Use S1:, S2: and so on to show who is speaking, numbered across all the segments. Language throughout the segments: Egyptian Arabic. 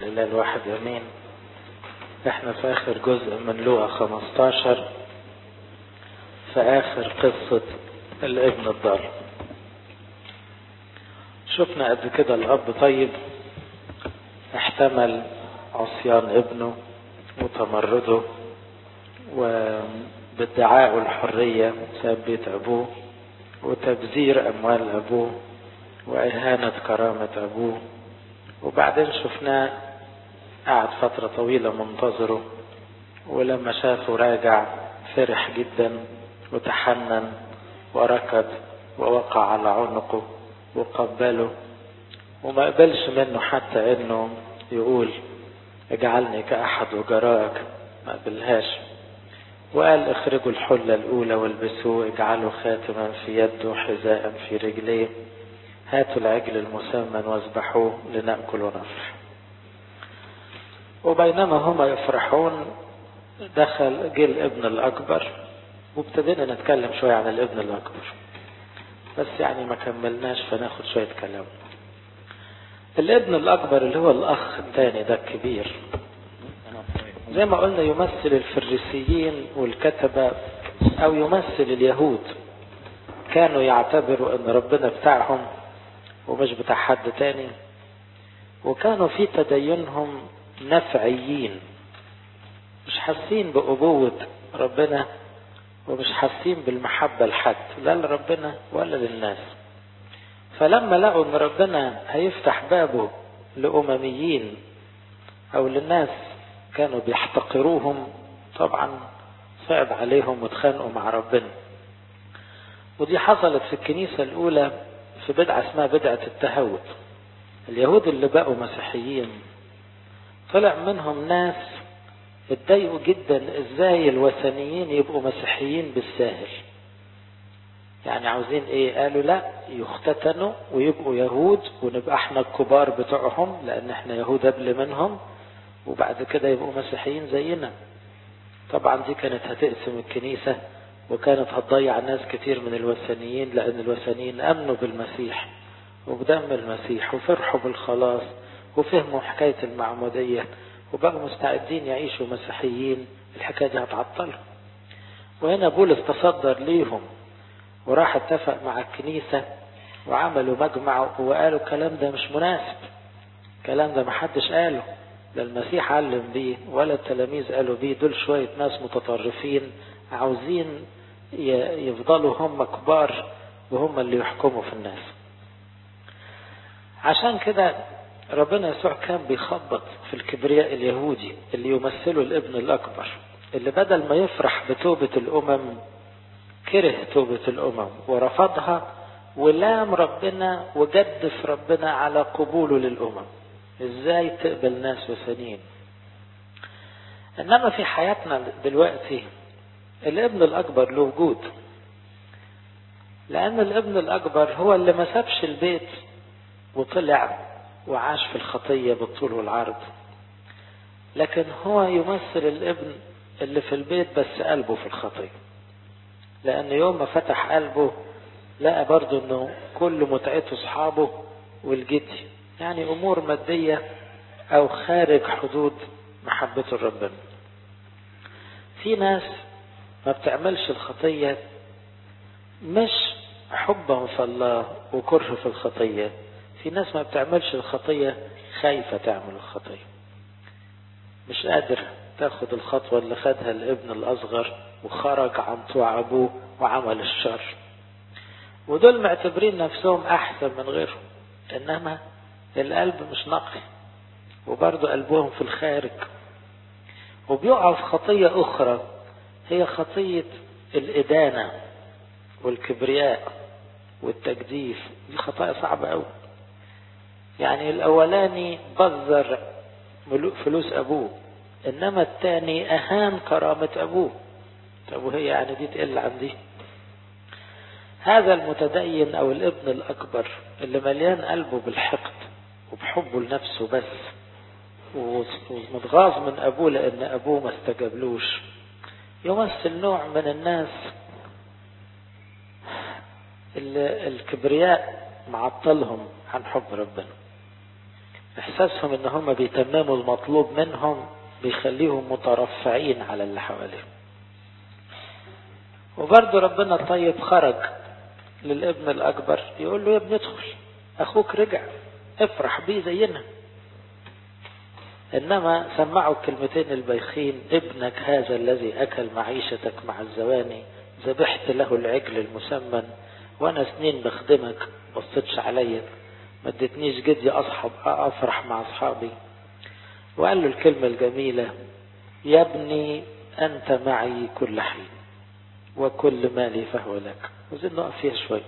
S1: الإله الواحد أمين احنا في آخر جزء من لوقا 15 في آخر قصة الابن الضال شفنا قد كده الأب طيب احتمل عصيان ابنه وتمرده وبادعاء الحرية ساب بيت أبوه وتبذير أموال أبوه وإهانة كرامة أبوه وبعدين شفناه قعد فترة طويلة منتظره ولما شافه راجع فرح جدا وتحنن وركض ووقع على عنقه وقبله وما قبلش منه حتى انه يقول اجعلني كأحد وجرائك ما قبلهاش وقال اخرجوا الحلة الأولى والبسوه اجعلوا خاتما في يده حذاء في رجليه هاتوا العجل المسمن واذبحوه لنأكل ونفرح وبينما هما يفرحون دخل جه الابن الأكبر وابتدينا نتكلم شوية عن الابن الأكبر بس يعني ما كملناش فناخد شوية كلام الابن الأكبر اللي هو الأخ الثاني ده الكبير زي ما قلنا يمثل الفريسيين والكتبة أو يمثل اليهود كانوا يعتبروا أن ربنا بتاعهم ومش بتاع حد تاني وكانوا في تدينهم نفعيين مش حاسين بأبوة ربنا ومش حاسين بالمحبة لحد لا لربنا ولا للناس فلما لقوا ان ربنا هيفتح بابه لأمميين او للناس كانوا بيحتقروهم طبعا صعب عليهم واتخانقوا مع ربنا ودي حصلت في الكنيسة الأولى في بدعة اسمها بدعة التهود اليهود اللي بقوا مسيحيين طلع منهم ناس اتضايقوا جدا ازاي الوثنيين يبقوا مسيحيين بالساهل يعني عاوزين ايه قالوا لا يختتنوا ويبقوا يهود ونبقى احنا الكبار بتوعهم لان احنا يهود قبل منهم وبعد كده يبقوا مسيحيين زينا طبعا دي كانت هتقسم الكنيسة وكانت هتضيع ناس كتير من الوثنيين لان الوثنيين امنوا بالمسيح وبدم المسيح وفرحوا بالخلاص وفهموا حكاية المعمودية وبقوا مستعدين يعيشوا مسيحيين الحكاية دي هتعطلهم وهنا بولس تصدر ليهم وراح اتفق مع الكنيسة وعملوا مجمع وقالوا الكلام ده مش مناسب الكلام ده محدش قاله لا المسيح علم بيه ولا التلاميذ قالوا بيه دول شوية ناس متطرفين عاوزين يفضلوا هم كبار وهم اللي يحكموا في الناس عشان كده ربنا يسوع كان بيخبط في الكبرياء اليهودي اللي يمثله الابن الأكبر اللي بدل ما يفرح بتوبة الأمم كره توبة الأمم ورفضها ولام ربنا وجدف ربنا على قبوله للأمم ازاي تقبل ناس وثنيين انما في حياتنا دلوقتي الابن الاكبر له وجود لان الابن الاكبر هو اللي ما سابش البيت وطلع وعاش في الخطية بالطول والعرض لكن هو يمثل الابن اللي في البيت بس قلبه في الخطية لأن يوم ما فتح قلبه لقى برضه أنه كل متعته أصحابه والجدي يعني أمور مادية أو خارج حدود محبته لربنا في ناس ما بتعملش الخطية مش حبا في الله وكره في الخطية في ناس ما بتعملش الخطية خايفة تعمل الخطية مش قادر تاخد الخطوة اللي خدها الابن الأصغر وخرج عن طوع أبوه وعمل الشر ودول معتبرين نفسهم أحسن من غيرهم إنما القلب مش نقي وبرضه قلبهم في الخارج وبيقعوا في خطية أخرى هي خطية الإدانة والكبرياء والتجديف دي خطايا صعبة أوي يعني الأولاني بذر فلوس أبوه إنما الثاني أهان كرامة أبوه طب وهي يعني دي تقل عن دي هذا المتدين أو الابن الأكبر اللي مليان قلبه بالحقد وبحبه لنفسه بس ومتغاظ من أبوه لأن أبوه ما استجابلوش يمثل نوع من الناس اللي الكبرياء معطلهم عن حب ربنا احساسهم ان هم بيتمموا المطلوب منهم بيخليهم مترفعين على اللي حواليهم وبرضه ربنا الطيب خرج للابن الاكبر يقول له يا ابني ادخل اخوك رجع افرح بيه زينا انما سمعوا الكلمتين البيخين ابنك هذا الذي اكل معيشتك مع الزواني ذبحت له العجل المسمن وانا سنين بخدمك بصيتش عليا ما ادتنيش جدي اصحب افرح مع اصحابي وقال له الكلمة الجميلة يا ابني انت معي كل حين وكل مالي فهو لك وزين نقف فيها شوي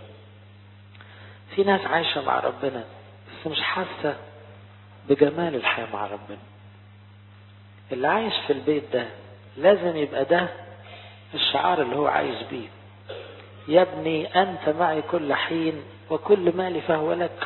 S1: في ناس عايشة مع ربنا بس مش حاسة بجمال الحياة مع ربنا اللي عايش في البيت ده لازم يبقى ده الشعار اللي هو عايش بيه يا ابني أنت معي كل حين وكل مالي فهو لك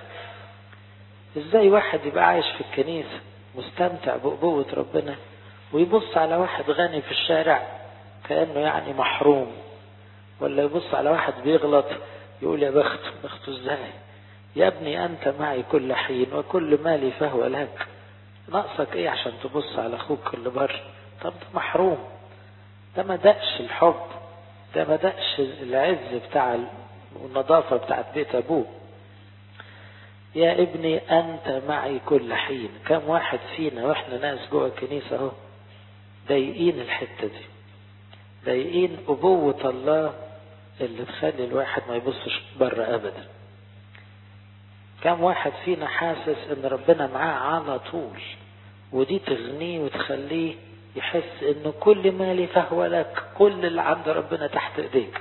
S1: ازاي واحد يبقى عايش في الكنيسة مستمتع بأبوة ربنا ويبص على واحد غني في الشارع كأنه يعني محروم ولا يبص على واحد بيغلط يقول يا بخته بخته ازاي يا ابني أنت معي كل حين وكل مالي فهو لك ناقصك ايه عشان تبص على اخوك كل بر طب ده محروم ده ما دقش الحب ده ما دقش العز بتاع والنظافة بتاعت بيت ابوه يا ابني انت معي كل حين كم واحد فينا واحنا ناس جوه الكنيسة اهو ضايقين الحتة دي ضايقين ابوة الله اللي تخلي الواحد ما يبصش بره ابدا كم واحد فينا حاسس ان ربنا معاه على طول ودي تغنيه وتخليه يحس ان كل مالي فهو لك كل اللي عند ربنا تحت ايديك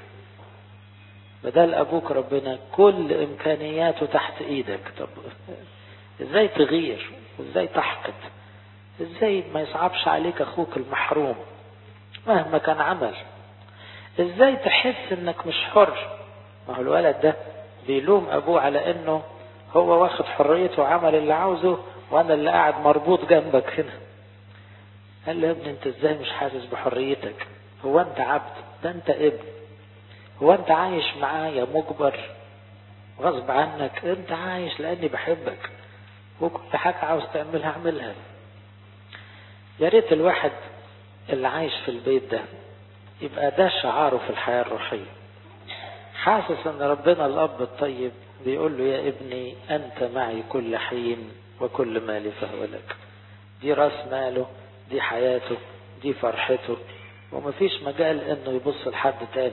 S1: بدل ابوك ربنا كل امكانياته تحت ايدك طب ازاي تغير وازاي تحقد ازاي ما يصعبش عليك اخوك المحروم مهما كان عمل ازاي تحس انك مش حر ما هو الولد ده بيلوم ابوه على انه هو واخد حريته وعمل اللي عاوزه وانا اللي قاعد مربوط جنبك هنا قال له يا ابني انت ازاي مش حاسس بحريتك هو انت عبد ده انت ابن هو انت عايش معايا مجبر غصب عنك انت عايش لاني بحبك وكل حاجة عاوز تعملها اعملها يا ريت الواحد اللي عايش في البيت ده يبقى ده شعاره في الحياة الروحية حاسس ان ربنا الاب الطيب بيقول له يا ابني انت معي كل حين وكل مالي فهو لك دي راس ماله دي حياته دي فرحته ومفيش مجال انه يبص لحد تاني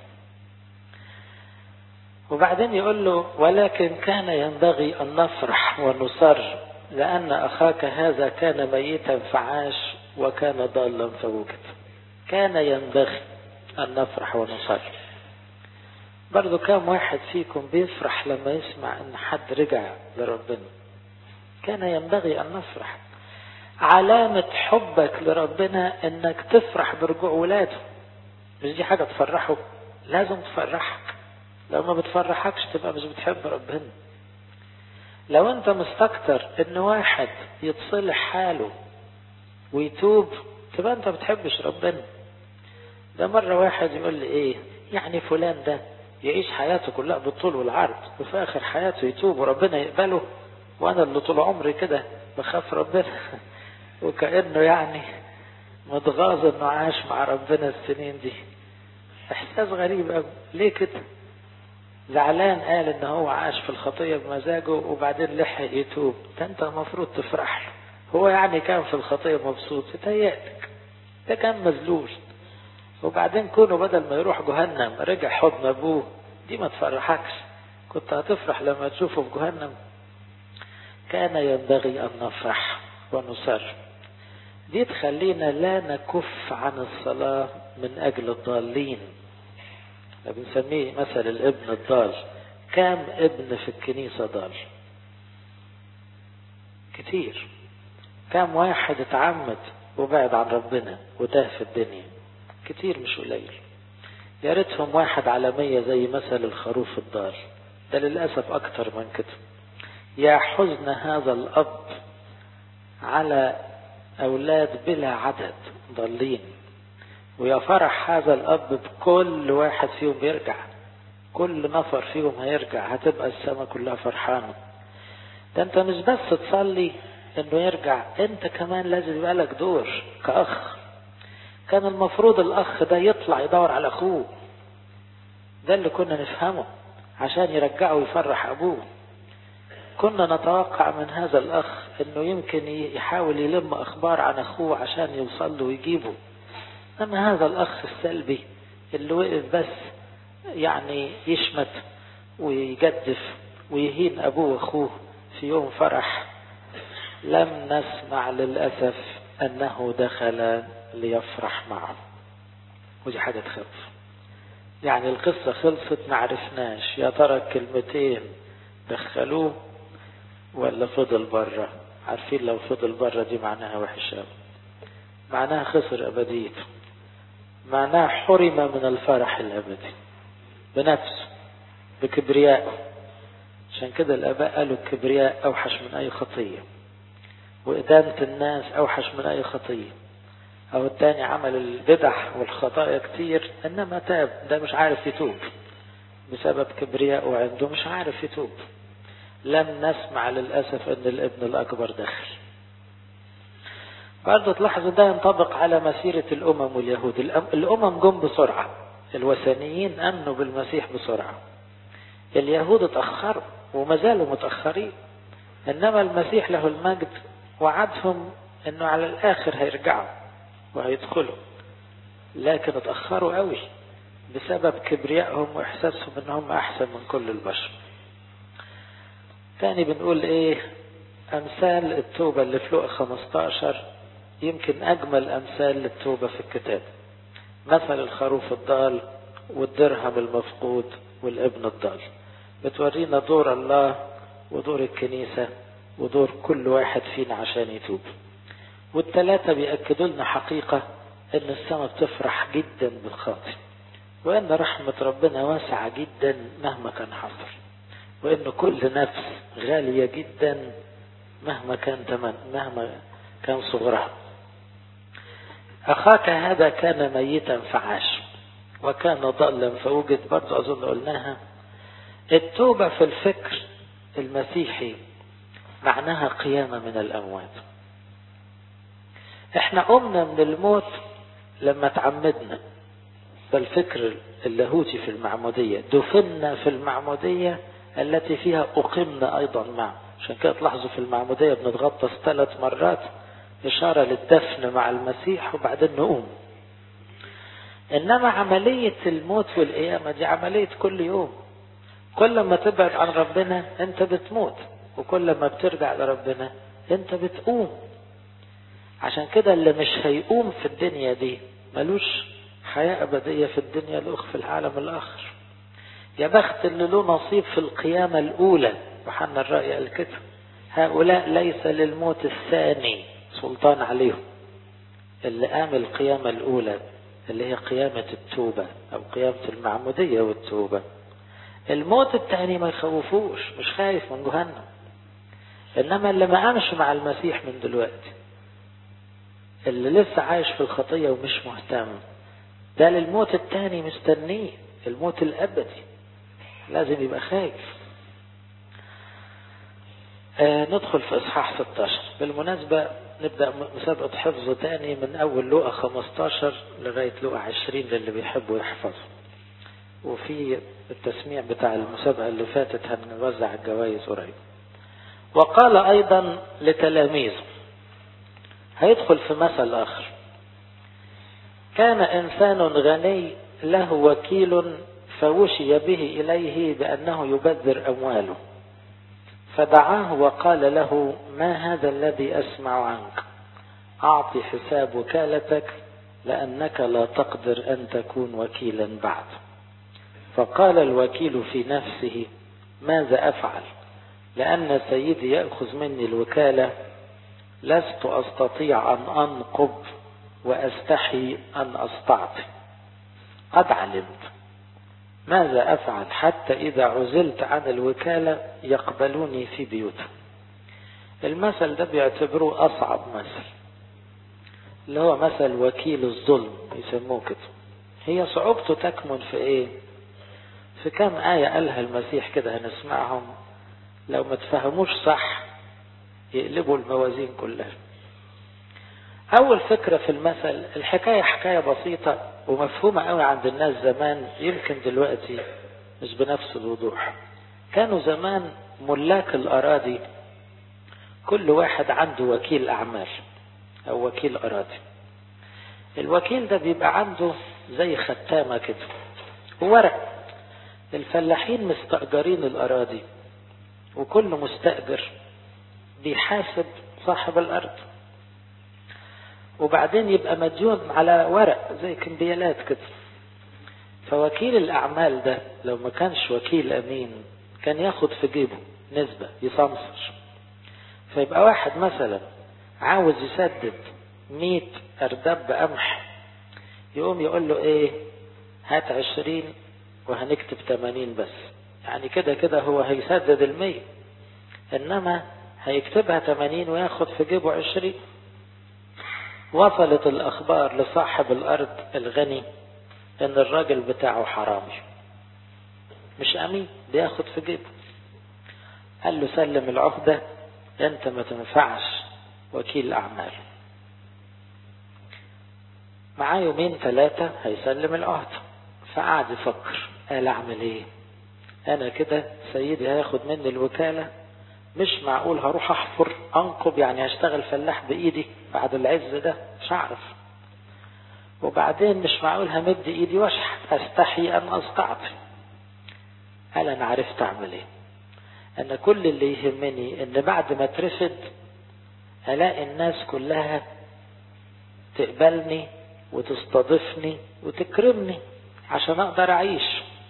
S1: وبعدين يقول له ولكن كان ينبغي ان نفرح ونصر لان اخاك هذا كان ميتا فعاش وكان ضالا فوجد كان ينبغي ان نفرح ونصر برضو كم واحد فيكم بيفرح لما يسمع ان حد رجع لربنا كان ينبغي ان نفرح علامة حبك لربنا انك تفرح برجوع ولاده مش دي حاجة تفرحه لازم تفرحك لو ما بتفرحكش تبقى مش بتحب ربنا لو انت مستكتر ان واحد يتصلح حاله ويتوب تبقى انت بتحبش ربنا ده مرة واحد يقول لي ايه يعني فلان ده يعيش حياته كلها بالطول والعرض وفي اخر حياته يتوب وربنا يقبله وانا اللي طول عمري كده بخاف ربنا وكأنه يعني متغاظ انه عاش مع ربنا السنين دي احساس غريب قوي ليه كده زعلان قال ان هو عاش في الخطية بمزاجه وبعدين لحق يتوب ده انت المفروض تفرح له هو يعني كان في الخطية مبسوط تهيألك ده كان مذلول وبعدين كونه بدل ما يروح جهنم رجع حضن ابوه دي ما تفرحكش كنت هتفرح لما تشوفه في جهنم كان ينبغي ان نفرح ونصر دي تخلينا لا نكف عن الصلاة من اجل الضالين بنسميه مثل الابن الضال كام ابن في الكنيسة ضال كتير كام واحد اتعمد وبعد عن ربنا وتاه في الدنيا كتير مش قليل يا ريتهم واحد على مية زي مثل الخروف الضال ده للأسف أكتر من كده يا حزن هذا الأب على أولاد بلا عدد ضالين ويا فرح هذا الأب بكل واحد فيهم يرجع كل نفر فيهم هيرجع هتبقى السماء كلها فرحانة ده انت مش بس تصلي انه يرجع انت كمان لازم يبقى لك دور كأخ كان المفروض الأخ ده يطلع يدور على أخوه ده اللي كنا نفهمه عشان يرجعه ويفرح أبوه كنا نتوقع من هذا الأخ أنه يمكن يحاول يلم أخبار عن أخوه عشان يوصل له ويجيبه أما هذا الأخ السلبي اللي وقف بس يعني يشمت ويجدف ويهين أبوه وأخوه في يوم فرح لم نسمع للأسف أنه دخل ليفرح معه ودي حاجة تخوف يعني القصة خلصت ما عرفناش يا ترى الكلمتين دخلوه ولا فضل بره عارفين لو فضل بره دي معناها وحشة معناها خسر أبديته معناها حرم من الفرح الأبدي بنفسه بكبريائه عشان كده الآباء قالوا الكبرياء أوحش من أي خطية وإدانة الناس أوحش من أي خطية أو التاني عمل البدع والخطايا كتير إنما تاب ده مش عارف يتوب بسبب كبرياء عنده مش عارف يتوب لم نسمع للأسف أن الابن الأكبر دخل برضه تلاحظوا ده ينطبق على مسيرة الأمم واليهود الأمم جم بسرعة الوثنيين أمنوا بالمسيح بسرعة اليهود اتأخروا وما زالوا متأخرين إنما المسيح له المجد وعدهم إنه على الآخر هيرجعوا وهيدخلوا لكن اتأخروا قوي بسبب كبريائهم وإحساسهم إنهم أحسن من كل البشر تاني بنقول إيه أمثال التوبة اللي في لقا 15 يمكن أجمل أمثال للتوبة في الكتاب مثل الخروف الضال والدرهم المفقود والابن الضال بتورينا دور الله ودور الكنيسة ودور كل واحد فينا عشان يتوب والثلاثة بيأكدوا لنا حقيقة ان السماء بتفرح جدا بالخاطئ وان رحمة ربنا واسعة جدا مهما كان حصل وان كل نفس غالية جدا مهما كان تمن مهما كان صغرها أخاك هذا كان ميتا فعاش وكان ضالا فوجد برضه أظن قلناها التوبة في الفكر المسيحي معناها قيامة من الأموات احنا قمنا من الموت لما تعمدنا فالفكر اللاهوتي في المعمودية دفنا في المعمودية التي فيها أقمنا أيضا معه عشان كده تلاحظوا في المعمودية بنتغطس ثلاث مرات إشارة للدفن مع المسيح وبعدين نقوم إنما عملية الموت والقيامة دي عملية كل يوم كل ما تبعد عن ربنا أنت بتموت وكل ما بترجع لربنا أنت بتقوم عشان كده اللي مش هيقوم في الدنيا دي ملوش حياة أبدية في الدنيا الأخ في العالم الآخر يا بخت اللي له نصيب في القيامة الأولى يوحنا الرأي قال كده هؤلاء ليس للموت الثاني سلطان عليهم اللي قام القيامة الأولى اللي هي قيامة التوبة أو قيامة المعمودية والتوبة الموت الثاني ما يخوفوش مش خايف من جهنم إنما اللي ما قامش مع المسيح من دلوقتي اللي لسه عايش في الخطية ومش مهتم ده للموت الثاني مستنيه الموت الأبدي لازم يبقى خايف آه ندخل في إصحاح 16 بالمناسبة نبدأ مسابقة حفظ تاني من أول لقى 15 لغاية لقى 20 للي بيحبوا يحفظوا وفي التسميع بتاع المسابقة اللي فاتت هنوزع الجوائز قريب وقال أيضا لتلاميذه هيدخل في مثل آخر كان إنسان غني له وكيل فوشي به إليه بأنه يبذر أمواله فدعاه وقال له ما هذا الذي أسمع عنك أعطي حساب وكالتك لأنك لا تقدر أن تكون وكيلا بعد فقال الوكيل في نفسه ماذا أفعل لأن سيدي يأخذ مني الوكالة لست أستطيع أن أنقب وأستحي أن أستعطي قد علمت ماذا أفعل حتى إذا عزلت عن الوكالة يقبلوني في بيوتهم المثل ده بيعتبروه أصعب مثل اللي هو مثل وكيل الظلم يسموه كده هي صعوبته تكمن في ايه في كام آية قالها المسيح كده هنسمعهم لو ما تفهموش صح يقلبوا الموازين كلها أول فكرة في المثل الحكاية حكاية بسيطة ومفهومة قوي عند الناس زمان يمكن دلوقتي مش بنفس الوضوح كانوا زمان ملاك الأراضي كل واحد عنده وكيل أعمال أو وكيل أراضي الوكيل ده بيبقى عنده زي ختامة كده وورق الفلاحين مستأجرين الأراضي وكل مستأجر بيحاسب صاحب الأرض وبعدين يبقى مديون على ورق زي كمبيالات كده فوكيل الأعمال ده لو ما كانش وكيل أمين كان ياخد في جيبه نسبة يصنصر فيبقى واحد مثلا عاوز يسدد مية أرداب قمح يقوم يقول له ايه هات عشرين وهنكتب تمانين بس يعني كده كده هو هيسدد المية انما هيكتبها تمانين وياخد في جيبه عشرين وصلت الاخبار لصاحب الارض الغني ان الراجل بتاعه حرامي مش امين بياخد في جيبه قال له سلم العهدة انت ما تنفعش وكيل اعمال معاه يومين ثلاثة هيسلم العهدة فقعد يفكر قال اعمل ايه انا كده سيدي هياخد مني الوكالة مش معقول هروح احفر انقب يعني هشتغل فلاح بايدي بعد العز ده مش هعرف وبعدين مش معقول همد ايدي واشحت استحي ان استعطي قال انا عرفت اعمل ايه انا كل اللي يهمني ان بعد ما اترفد الاقي الناس كلها تقبلني وتستضيفني وتكرمني عشان اقدر اعيش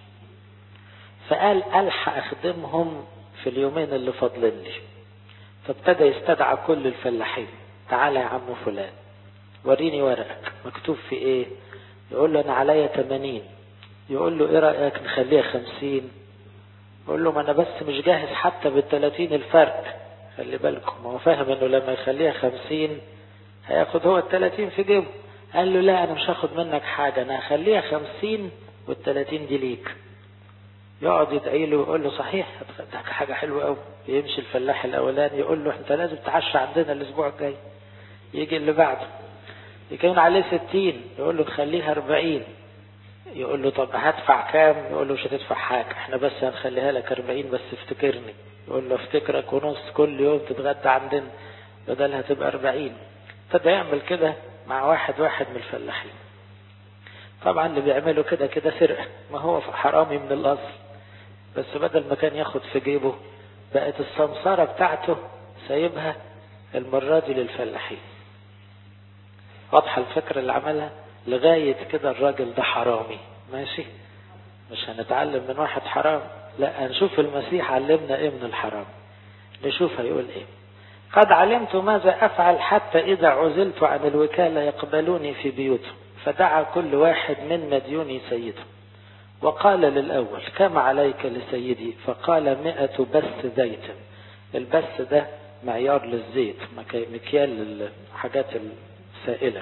S1: فقال الحق اخدمهم في اليومين اللي فاضلين لي فابتدى يستدعى كل الفلاحين تعالى يا عم فلان وريني ورقك مكتوب في ايه يقول له انا عليا 80 يقول له ايه رايك نخليها 50 يقول له ما انا بس مش جاهز حتى بالثلاثين الفرق خلي بالكم هو فاهم انه لما يخليها 50 هياخد هو الثلاثين في جيبه قال له لا انا مش هاخد منك حاجه انا هخليها 50 والثلاثين دي ليك يقعد يدعي له ويقول له صحيح ده حاجة حلوة قوي يمشي الفلاح الأولاني يقول له أنت لازم تعشى عندنا الأسبوع الجاي يجي اللي بعده يكون عليه ستين يقول له نخليها أربعين يقول له طب هدفع كام يقول له مش هتدفع حاجة احنا بس هنخليها لك أربعين بس افتكرني يقول له افتكرك ونص كل يوم تتغدى عندنا بدلها تبقى أربعين ابتدى يعمل كده مع واحد واحد من الفلاحين طبعا اللي بيعملوا كده كده سرقة ما هو حرامي من الأصل بس بدل ما كان ياخد في جيبه بقت السمسارة بتاعته سايبها المرة دي للفلاحين واضحة الفكرة اللي عملها لغاية كده الراجل ده حرامي ماشي مش هنتعلم من واحد حرام لا هنشوف المسيح علمنا ايه من الحرام نشوف هيقول ايه قد علمت ماذا افعل حتى اذا عزلت عن الوكالة يقبلوني في بيوتهم فدعا كل واحد من مديوني سيده وقال للأول كم عليك لسيدي فقال مئة بث زيت البث ده معيار للزيت مكيال للحاجات السائلة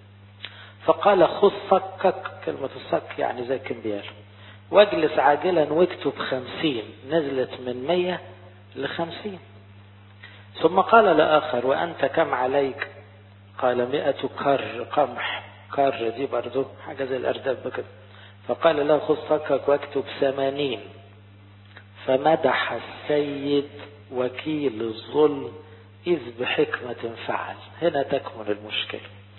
S1: فقال خذ صكك كلمة الصك يعني زي كمبيال واجلس عاجلا واكتب خمسين نزلت من مية لخمسين ثم قال لآخر وأنت كم عليك قال مئة كر قمح كر دي برضو حاجة زي الأرداب كده فقال له خذ صكك واكتب ثمانين فمدح السيد وكيل الظلم إذ بحكمة فعل هنا تكمن المشكلة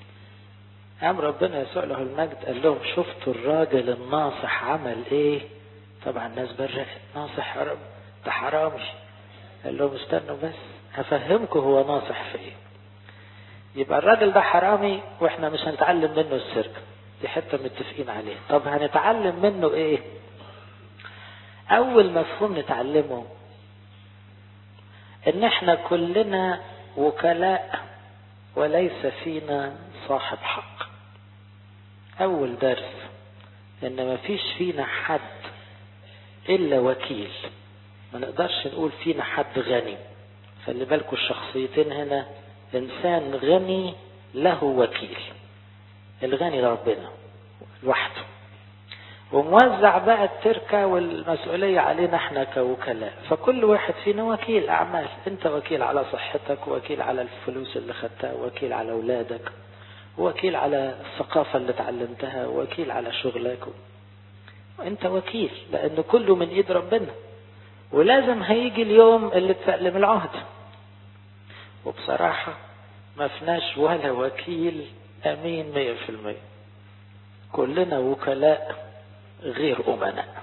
S1: قام ربنا يسوع له المجد قال لهم شفتوا الراجل الناصح عمل ايه طبعا الناس برقت ناصح يا رب ده حرامي قال لهم استنوا بس هفهمكم هو ناصح في ايه يبقى الراجل ده حرامي واحنا مش هنتعلم منه السرقه دي حتة متفقين عليه طب هنتعلم منه ايه اول مفهوم نتعلمه ان احنا كلنا وكلاء وليس فينا صاحب حق اول درس ان مفيش فينا حد الا وكيل ما نقدرش نقول فينا حد غني خلي بالكم الشخصيتين هنا انسان غني له وكيل الغني ربنا لوحده وموزع بقى التركة والمسؤولية علينا احنا كوكلاء فكل واحد فينا وكيل أعمال انت وكيل على صحتك وكيل على الفلوس اللي خدتها وكيل على أولادك وكيل على الثقافة اللي اتعلمتها وكيل على شغلك وانت وكيل لأن كله من ايد ربنا ولازم هيجي اليوم اللي تسلم العهد وبصراحة ما فيناش ولا وكيل أمين مية في المية كلنا وكلاء غير أمناء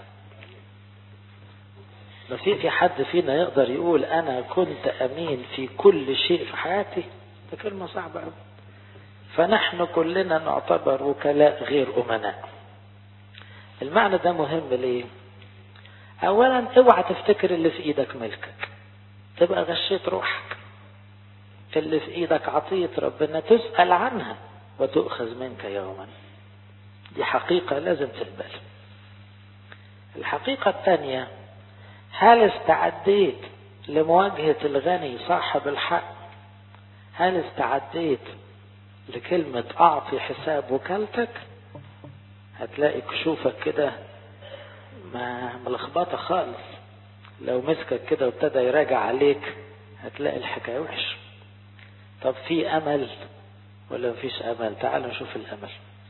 S1: ما في في حد فينا يقدر يقول أنا كنت أمين في كل شيء في حياتي ده كلمة صعبة أوي فنحن كلنا نعتبر وكلاء غير أمناء المعنى ده مهم ليه أولا اوعى تفتكر اللي في إيدك ملكك تبقى غشيت روحك اللي في إيدك عطية ربنا تسأل عنها وتؤخذ منك يوما دي حقيقة لازم تقبل الحقيقة الثانية هل استعديت لمواجهة الغني صاحب الحق هل استعديت لكلمة أعطي حساب وكالتك هتلاقي كشوفك كده ما ملخبطة خالص لو مسكك كده وابتدى يراجع عليك هتلاقي الحكاية وحش طب في أمل ولا مفيش أمل تعالوا نشوف الأمل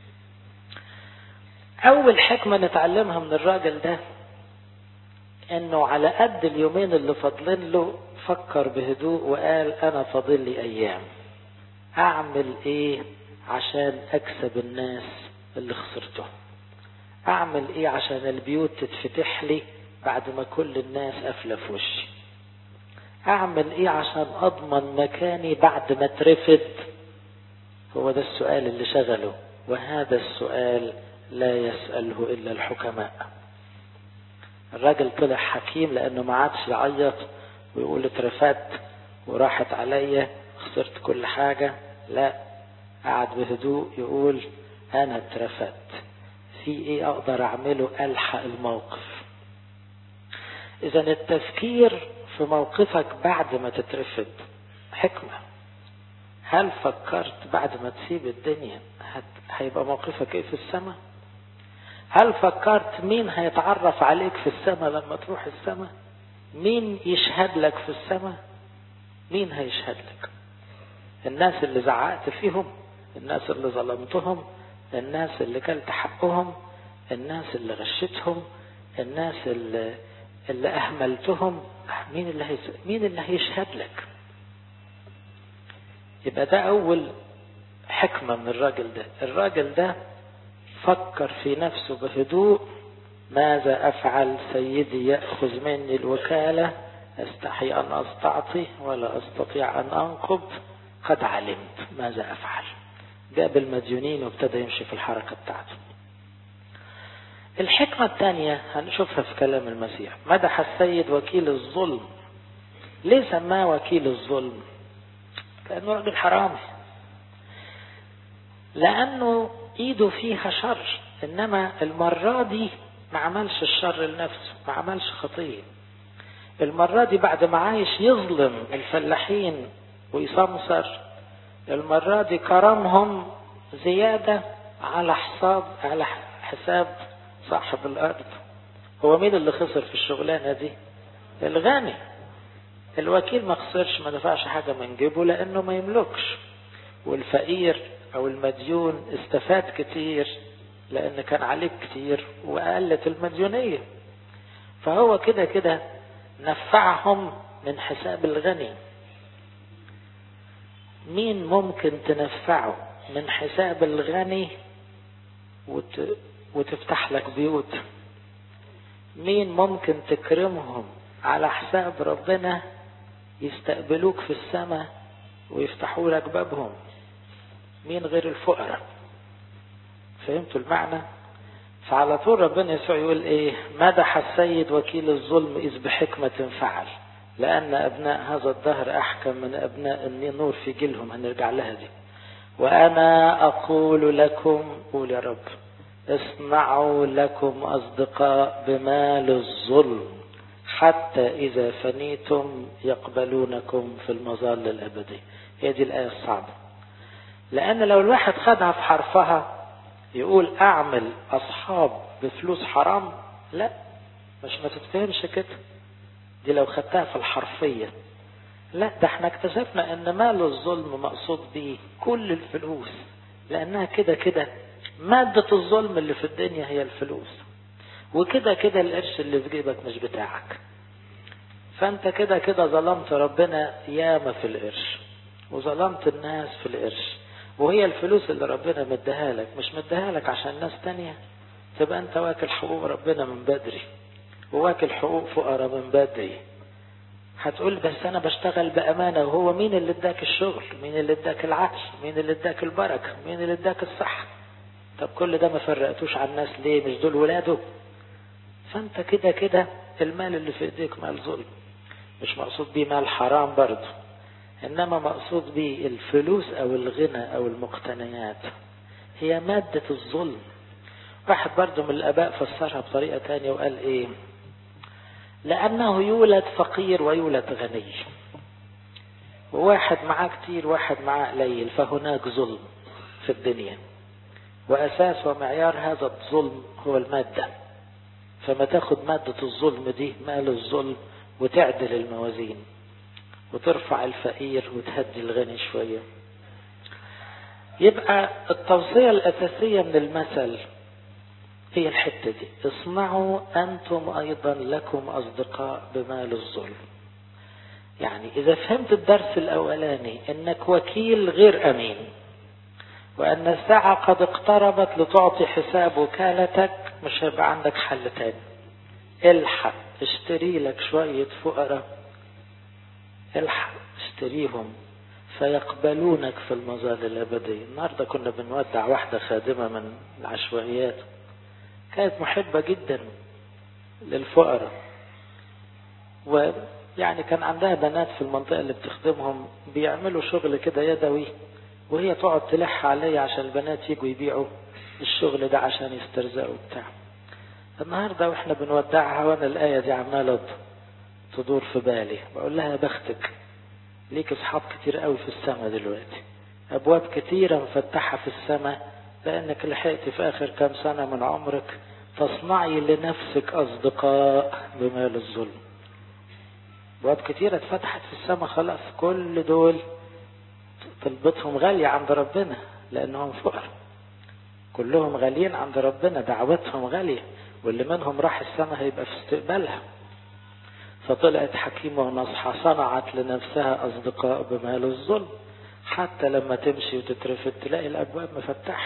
S1: أول حكمة نتعلمها من الراجل ده إنه على قد اليومين اللي فاضلين له فكر بهدوء وقال أنا فاضل لي أيام أعمل إيه عشان أكسب الناس اللي خسرتهم أعمل إيه عشان البيوت تتفتح لي بعد ما كل الناس قافلة في وشي أعمل إيه عشان أضمن مكاني بعد ما اترفد هو ده السؤال اللي شغله وهذا السؤال لا يسأله إلا الحكماء الراجل طلع حكيم لأنه ما عادش يعيط ويقول اترفدت وراحت عليا خسرت كل حاجة لا قعد بهدوء يقول أنا اترفدت في إيه أقدر أعمله ألحق الموقف إذا التفكير في موقفك بعد ما تترفد حكمة هل فكرت بعد ما تسيب الدنيا هيبقى موقفك ايه في السماء هل فكرت مين هيتعرف عليك في السماء لما تروح السماء مين يشهد لك في السماء مين هيشهد لك الناس اللي زعقت فيهم الناس اللي ظلمتهم الناس اللي كلت حقهم الناس اللي غشتهم الناس اللي, اللي اهملتهم مين اللي هيس... مين اللي هيشهد لك يبقى ده اول حكمة من الراجل ده الراجل ده فكر في نفسه بهدوء ماذا افعل سيدي يأخذ مني الوكالة استحي ان استعطي ولا استطيع ان انقب قد علمت ماذا افعل جاب المديونين وابتدى يمشي في الحركة بتاعته الحكمة الثانية هنشوفها في كلام المسيح مدح السيد وكيل الظلم ليه سماه وكيل الظلم لأنه راجل حرامي لأنه إيده فيها شر إنما المرة دي ما عملش الشر لنفسه ما عملش خطية المرة دي بعد ما عايش يظلم الفلاحين ويسمسر المرة دي كرمهم زيادة على حساب على حساب صاحب الأرض هو مين اللي خسر في الشغلانة دي الغني الوكيل ما خسرش ما دفعش حاجة من جيبه لأنه ما يملكش والفقير أو المديون استفاد كتير لأن كان عليك كتير وقلت المديونية فهو كده كده نفعهم من حساب الغني مين ممكن تنفعه من حساب الغني وت... وتفتح لك بيوت مين ممكن تكرمهم على حساب ربنا يستقبلوك في السماء ويفتحوا لك بابهم مين غير الفقراء فهمتوا المعنى فعلى طول ربنا يسوع يقول ايه مدح السيد وكيل الظلم اذ بحكمة فعل لان ابناء هذا الدهر احكم من ابناء النور في جيلهم هنرجع لها دي وانا اقول لكم قول يا رب اصنعوا لكم اصدقاء بمال الظلم حتى اذا فنيتم يقبلونكم في المظال الابدي هي دي الايه الصعبه لان لو الواحد خدها في حرفها يقول اعمل اصحاب بفلوس حرام لا مش ما تتفهمش كده دي لو خدتها في الحرفية لا ده احنا اكتشفنا ان مال الظلم مقصود بيه كل الفلوس لانها كده كده مادة الظلم اللي في الدنيا هي الفلوس وكده كده القرش اللي في جيبك مش بتاعك فانت كده كده ظلمت ربنا ياما في القرش وظلمت الناس في القرش وهي الفلوس اللي ربنا مديها لك مش مديها لك عشان ناس تانية تبقى انت واكل حقوق ربنا من بدري وواكل حقوق فقراء من بدري هتقول بس انا بشتغل بامانه وهو مين اللي اداك الشغل مين اللي اداك العقل مين اللي اداك البركه مين اللي اداك الصحه طب كل ده ما فرقتوش على الناس ليه مش دول ولاده فانت كده كده المال اللي في ايديك مال ظلم مش مقصود بيه مال حرام برضه انما مقصود بيه الفلوس او الغنى او المقتنيات هي مادة الظلم واحد برضه من الاباء فسرها بطريقة تانية وقال ايه لانه يولد فقير ويولد غني وواحد معاه كتير واحد معاه قليل فهناك ظلم في الدنيا واساس ومعيار هذا الظلم هو المادة فما تاخد مادة الظلم دي مال الظلم وتعدل الموازين وترفع الفقير وتهدي الغني شوية يبقى التوصية الأساسية من المثل هي الحتة دي اصنعوا أنتم أيضا لكم أصدقاء بمال الظلم يعني إذا فهمت الدرس الأولاني أنك وكيل غير أمين وأن الساعة قد اقتربت لتعطي حساب وكالتك مش هيبقى عندك حل تاني الحق اشتري لك شوية فقراء الحق اشتريهم فيقبلونك في المظال الأبدية النهاردة كنا بنودع واحدة خادمة من العشوائيات كانت محبة جدا للفقراء ويعني كان عندها بنات في المنطقة اللي بتخدمهم بيعملوا شغل كده يدوي وهي تقعد تلح عليا عشان البنات يجوا يبيعوا الشغل ده عشان يسترزقوا بتاع النهاردة واحنا بنودعها وانا الآية دي عمالة تدور في بالي بقول لها يا بختك ليك اصحاب كتير قوي في السماء دلوقتي ابواب كتيرة مفتحة في السماء لانك لحقت في اخر كام سنة من عمرك تصنعي لنفسك اصدقاء بمال الظلم ابواب كتيرة اتفتحت في السماء خلاص كل دول طلبتهم غالية عند ربنا لانهم فقر كلهم غاليين عند ربنا دعوتهم غالية واللي منهم راح السماء هيبقى في استقبالها فطلعت حكيمة ونصحة صنعت لنفسها أصدقاء بمال الظلم حتى لما تمشي وتترفد تلاقي الأبواب مفتحة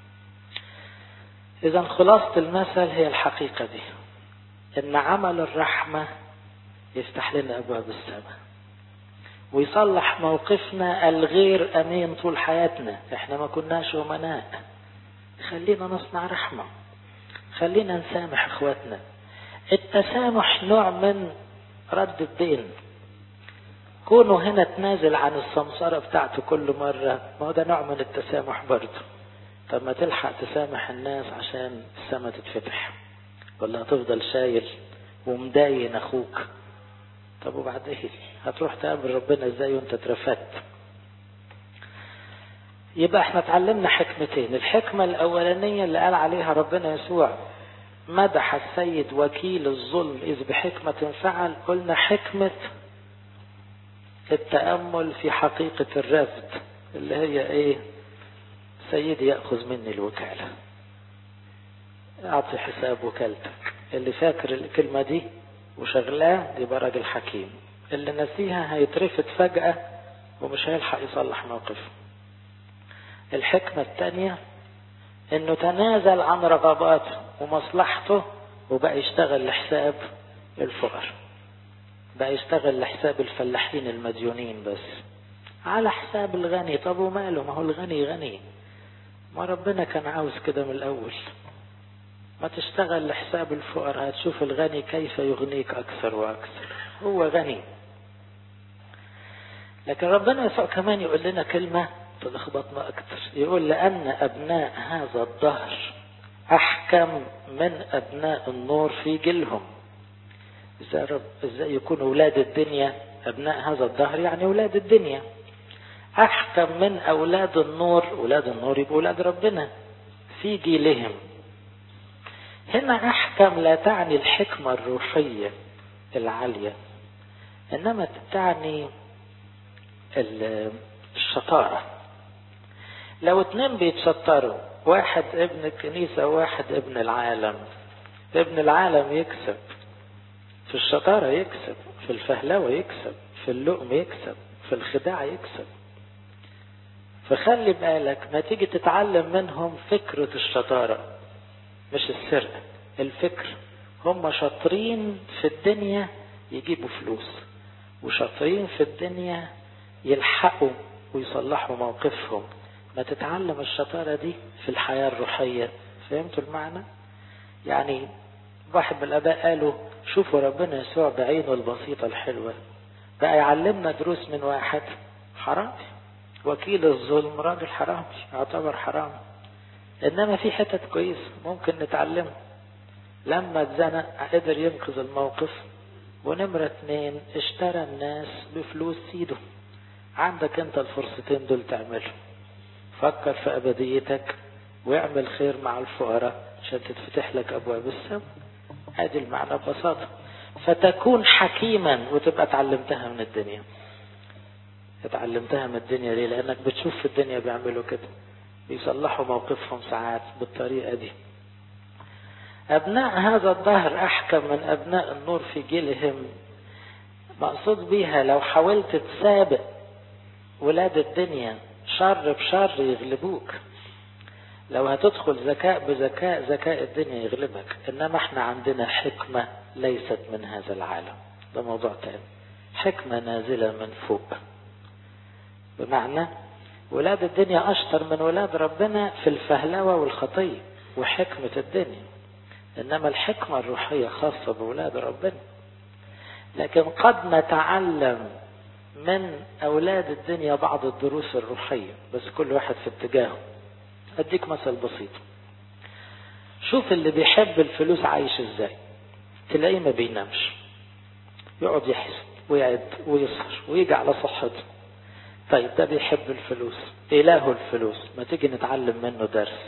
S1: إذا خلاصة المثل هي الحقيقة دي إن عمل الرحمة يفتح لنا أبواب السماء ويصلح موقفنا الغير أمين طول حياتنا إحنا ما كناش أمناء خلينا نصنع رحمة خلينا نسامح إخواتنا التسامح نوع من رد الدين كونه هنا تنازل عن السمسرة بتاعته كل مرة ما هو ده نوع من التسامح برضه طب ما تلحق تسامح الناس عشان السما تتفتح ولا هتفضل شايل ومداين اخوك طب وبعدين هتروح تقابل ربنا ازاي وانت اترفدت يبقى احنا اتعلمنا حكمتين الحكمة الاولانية اللي قال عليها ربنا يسوع مدح السيد وكيل الظلم إذ بحكمة فعل قلنا حكمة التأمل في حقيقة الرفض اللي هي ايه سيدي يأخذ مني الوكالة أعطي حساب وكالتك اللي فاكر الكلمة دي وشغلاه يبقى راجل حكيم اللي نسيها هيترفد فجأة ومش هيلحق يصلح موقفه الحكمة الثانية انه تنازل عن رغباته ومصلحته وبقى يشتغل لحساب الفقر بقى يشتغل لحساب الفلاحين المديونين بس على حساب الغني طب وماله ما هو الغني غني ما ربنا كان عاوز كده من الاول ما تشتغل لحساب الفقر هتشوف الغني كيف يغنيك اكثر واكثر هو غني لكن ربنا يسوع كمان يقول لنا كلمه تلخبطنا أكثر يقول لأن أبناء هذا الدهر أحكم من أبناء النور في جيلهم إزاي, رب إزاي يكون أولاد الدنيا أبناء هذا الدهر يعني أولاد الدنيا أحكم من أولاد النور أولاد النور يبقوا أولاد ربنا في جيلهم هنا أحكم لا تعني الحكمة الروحية العالية إنما تعني الشطارة لو اتنين بيتشطروا واحد ابن الكنيسة وواحد ابن العالم ابن العالم يكسب في الشطارة يكسب في الفهلوة يكسب في اللؤم يكسب في الخداع يكسب فخلي بالك ما تيجي تتعلم منهم فكرة الشطارة مش السرقة الفكر هم شاطرين في الدنيا يجيبوا فلوس وشاطرين في الدنيا يلحقوا ويصلحوا موقفهم ما تتعلم الشطارة دي في الحياة الروحية فهمتوا المعنى يعني واحد من الآباء قالوا شوفوا ربنا يسوع بعينه البسيطة الحلوة بقى يعلمنا دروس من واحد حرام وكيل الظلم راجل حرام يعتبر حرام انما في حتت كويسة ممكن نتعلمها لما اتزنق قدر ينقذ الموقف ونمرة اتنين اشترى الناس بفلوس سيده عندك انت الفرصتين دول تعملهم فكر في ابديتك واعمل خير مع الفقراء عشان تتفتح لك ابواب السماء ادي المعنى ببساطة فتكون حكيما وتبقى اتعلمتها من الدنيا اتعلمتها من الدنيا ليه لانك بتشوف في الدنيا بيعملوا كده بيصلحوا موقفهم ساعات بالطريقة دي أبناء هذا الظهر أحكم من أبناء النور في جيلهم مقصود بيها لو حاولت تسابق ولاد الدنيا شر بشر يغلبوك لو هتدخل ذكاء بذكاء ذكاء الدنيا يغلبك إنما احنا عندنا حكمة ليست من هذا العالم ده موضوع تاني حكمة نازلة من فوق بمعنى ولاد الدنيا أشطر من ولاد ربنا في الفهلوة والخطية وحكمة الدنيا إنما الحكمة الروحية خاصة بولاد ربنا لكن قد نتعلم من أولاد الدنيا بعض الدروس الروحية بس كل واحد في اتجاهه أديك مثل بسيط شوف اللي بيحب الفلوس عايش ازاي تلاقيه ما بينامش يقعد يحسب ويعد ويسهر ويجي على صحته طيب ده بيحب الفلوس إله الفلوس ما تيجي نتعلم منه درس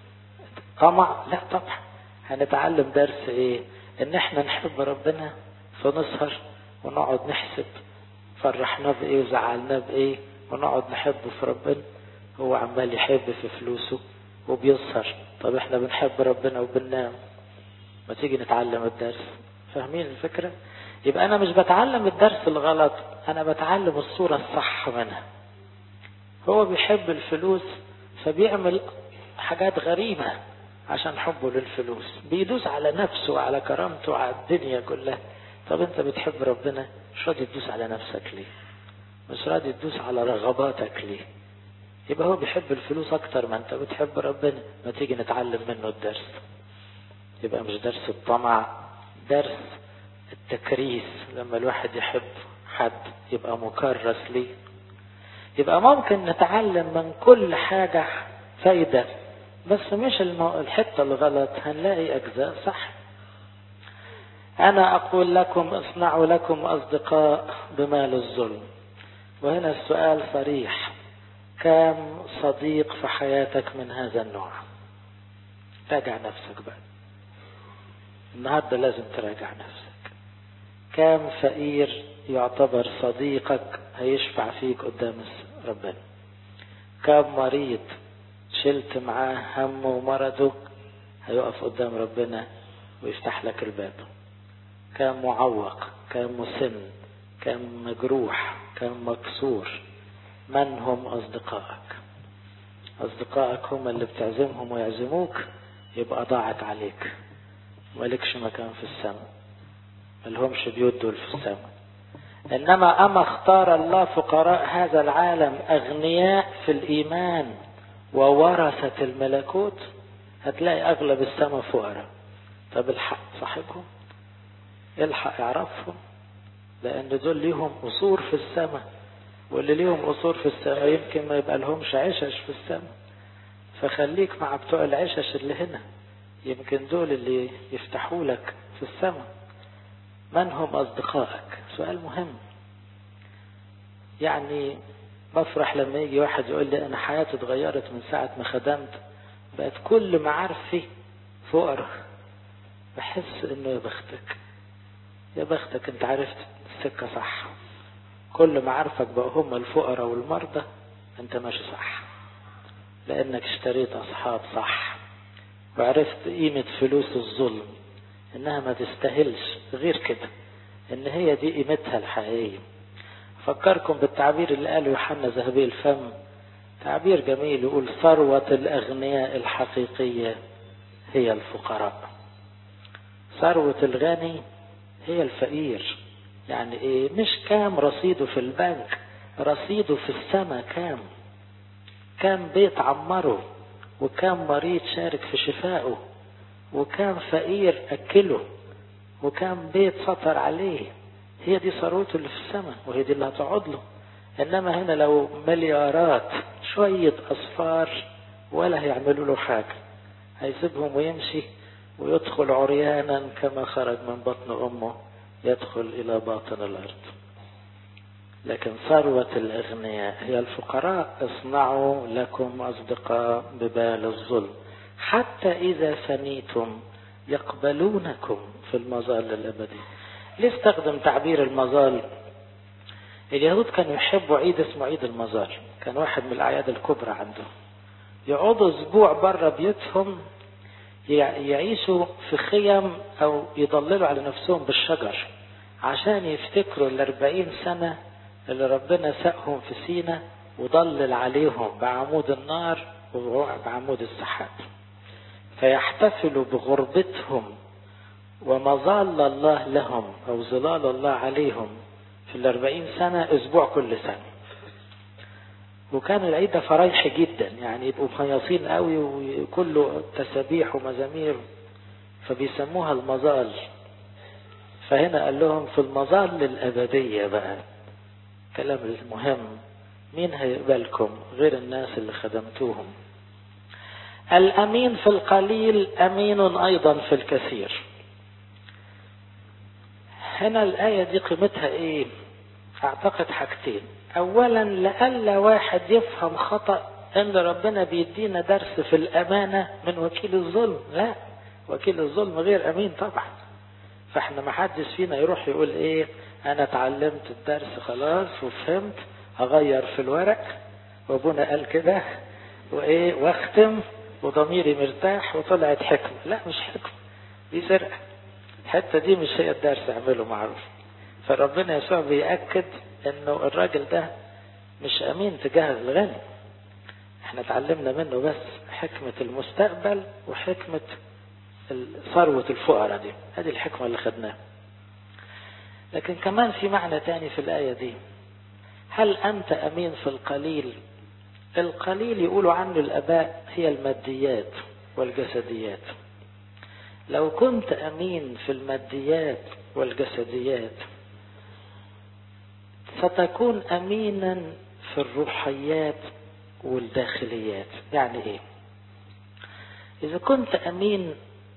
S1: طمع لا طبعا هنتعلم درس ايه ان احنا نحب ربنا فنسهر ونقعد نحسب فرحناه بايه وزعلناه بايه ونقعد نحبه في ربنا هو عمال يحب في فلوسه وبيسهر طب احنا بنحب ربنا وبننام ما تيجي نتعلم الدرس فاهمين الفكرة يبقى انا مش بتعلم الدرس الغلط انا بتعلم الصورة الصح منها هو بيحب الفلوس فبيعمل حاجات غريبة عشان حبه للفلوس بيدوس على نفسه وعلى كرامته وعلى الدنيا كلها طب انت بتحب ربنا مش راضي تدوس على نفسك ليه مش راضي تدوس على رغباتك ليه يبقى هو بيحب الفلوس اكتر ما انت بتحب ربنا ما تيجي نتعلم منه الدرس يبقى مش درس الطمع درس التكريس لما الواحد يحب حد يبقى مكرس ليه يبقى ممكن نتعلم من كل حاجة فايدة بس مش المو... الحتة الغلط هنلاقي أجزاء صح أنا أقول لكم اصنعوا لكم أصدقاء بمال الظلم وهنا السؤال صريح كم صديق في حياتك من هذا النوع راجع نفسك بقى النهارده لازم تراجع نفسك كم فقير يعتبر صديقك هيشفع فيك قدام ربنا كم مريض شلت معاه همه ومرضه هيقف قدام ربنا ويفتح لك الباب كان معوق كان مسن كان مجروح كان مكسور من هم أصدقائك أصدقائك هم اللي بتعزمهم ويعزموك يبقى ضاعت عليك مالكش مكان في السماء ملهمش بيوت دول في السماء إنما أما اختار الله فقراء هذا العالم أغنياء في الإيمان وورثة الملكوت هتلاقي أغلب السماء فقراء طب الحق صاحبهم الحق يعرفهم لأن دول ليهم قصور في السماء واللي ليهم قصور في السماء يمكن ما يبقى لهمش عشش في السماء فخليك مع بتوع العشش اللي هنا يمكن دول اللي يفتحوا لك في السماء من هم أصدقائك سؤال مهم يعني بفرح لما يجي واحد يقول لي أنا حياتي اتغيرت من ساعة ما خدمت بقت كل معارفي فقراء بحس انه يا بختك يا بختك انت عرفت السكة صح كل معارفك بقى هم الفقراء والمرضى انت ماشي صح لانك اشتريت اصحاب صح وعرفت قيمة فلوس الظلم انها ما تستاهلش غير كده ان هي دي قيمتها الحقيقية فكركم بالتعبير اللي قاله يوحنا ذهبي الفم تعبير جميل يقول ثروة الأغنياء الحقيقية هي الفقراء ثروة الغني هي الفقير يعني ايه مش كام رصيده في البنك رصيده في السماء كام كام بيت عمره وكام مريض شارك في شفائه وكام فقير أكله وكام بيت سطر عليه هي دي ثروته اللي في السماء وهي دي اللي هتقعد له انما هنا لو مليارات شوية اصفار ولا هيعملوا له حاجة هيسيبهم ويمشي ويدخل عريانا كما خرج من بطن امه يدخل الى باطن الارض لكن ثروة الاغنياء هي الفقراء اصنعوا لكم اصدقاء ببال الظلم حتى اذا فنيتم يقبلونكم في المظال الابدي ليه استخدم تعبير المظال اليهود كانوا يحبوا عيد اسمه عيد المظال كان واحد من الاعياد الكبرى عندهم يقعدوا اسبوع بره بيوتهم يعيشوا في خيم او يضللوا على نفسهم بالشجر عشان يفتكروا الاربعين سنة اللي ربنا ساقهم في سينا وضلل عليهم بعمود النار وبعمود السحاب فيحتفلوا بغربتهم ومظال الله لهم او ظلال الله عليهم في الاربعين سنة اسبوع كل سنة وكان العيد ده فرايح جدا يعني يبقوا مهيصين قوي وكله تسابيح ومزامير فبيسموها المظال فهنا قال لهم في المظال الأبدية بقى كلام المهم مين هيقبلكم غير الناس اللي خدمتوهم الأمين في القليل أمين أيضا في الكثير هنا الآية دي قيمتها إيه أعتقد حاجتين أولا لألا واحد يفهم خطأ أن ربنا بيدينا درس في الأمانة من وكيل الظلم لا وكيل الظلم غير أمين طبعا فاحنا ما حدش فينا يروح يقول ايه انا اتعلمت الدرس خلاص وفهمت هغير في الورق وابونا قال كده وايه واختم وضميري مرتاح وطلعت حكمة لا مش حكمة دي سرقة الحتة دي مش هي الدرس اعمله معروف فربنا يسوع بيأكد انه الراجل ده مش امين تجاه الغني احنا اتعلمنا منه بس حكمة المستقبل وحكمة ثروة الفقراء دي هذه الحكمة اللي خدناها لكن كمان في معنى تاني في الآية دي هل أنت أمين في القليل القليل يقولوا عنه الآباء هي الماديات والجسديات لو كنت أمين في الماديات والجسديات ستكون أمينا في الروحيات والداخليات يعني إيه إذا كنت أمين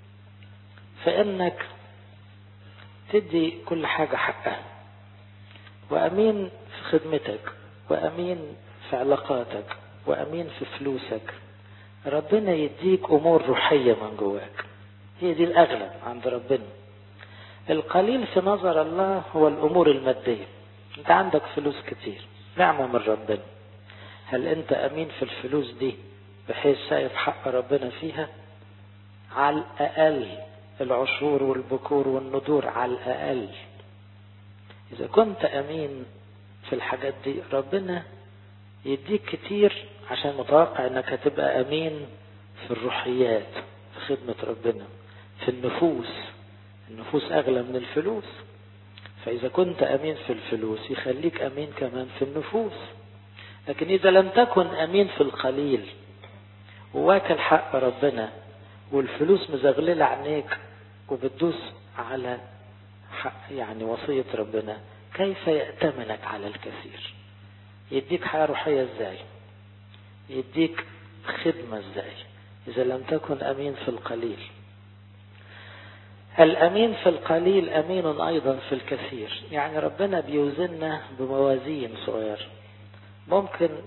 S1: فإنك تدي كل حاجة حقها وأمين في خدمتك وأمين في علاقاتك وأمين في فلوسك ربنا يديك أمور روحية من جواك هي دي الأغلب عند ربنا القليل في نظر الله هو الأمور المادية أنت عندك فلوس كتير نعمة من ربنا هل أنت أمين في الفلوس دي بحيث شايف حق ربنا فيها على الأقل العشور والبكور والندور على الأقل إذا كنت أمين في الحاجات دي ربنا يديك كتير عشان متوقع انك هتبقى امين في الروحيات في خدمة ربنا في النفوس النفوس اغلى من الفلوس فاذا كنت امين في الفلوس يخليك امين كمان في النفوس لكن اذا لم تكن امين في القليل وواكل حق ربنا والفلوس مزغللة عينيك وبتدوس على حق يعني وصية ربنا كيف يأتمنك على الكثير يديك حياة روحية ازاي يديك خدمة ازاي اذا لم تكن امين في القليل الامين في القليل امين ايضا في الكثير يعني ربنا بيوزننا بموازين صغير ممكن